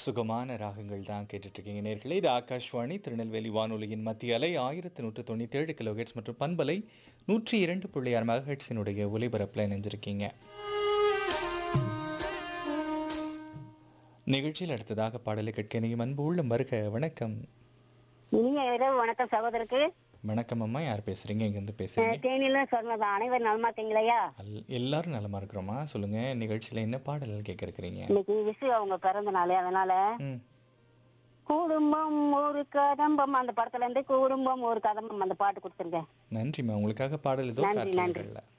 சுகமான ராகங்கள் தான் கேட்டுட்டு இருக்கீங்க நேர்களே இது ஆகாஷ்வாணி திருநெல்வேலி வானொலியின் மத்திய அலை ஆயிரத்தி நூற்று தொண்ணூற்றி ஏழு கிலோஹெட்ஸ் மற்றும் பண்பலை நூற்றி இரண்டு புள்ளி ஆறு மெகாஹெட்ஸினுடைய ஒலிபரப்பில் இணைஞ்சிருக்கீங்க நிகழ்ச்சியில் அடுத்ததாக பாடலை கேட்க நீங்கள் அன்பு உள்ள மருக வணக்கம் இனிய இரவு வணக்கம் சகோதரருக்கு வணக்கம் அம்மா யார் பேசுறீங்க இங்கேருந்து அஹ், பேசுறீங்க தேனியில சொன்னது அனைவரும் நலமா இருக்கீங்களையா அல்- எல்லாரும் நலமா இருக்கிறோமா சொல்லுங்க நிகழ்ச்சியில் என்ன பாடல் கேட்க இருக்கிறீங்க இன்னைக்கு விசு அவங்க பிறந்த நாள் அதனால ம் குடும்பம் ஒரு கதம்பம் அந்த படத்துல இருந்து குடும்பம் ஒரு கதம்பம் அந்த பாட்டு கொடுத்துருக்கேன் நன்றிம்மா உங்களுக்காக பாடல் ஏதோ நன்றி, நன்றி. காற்றலைகள்ல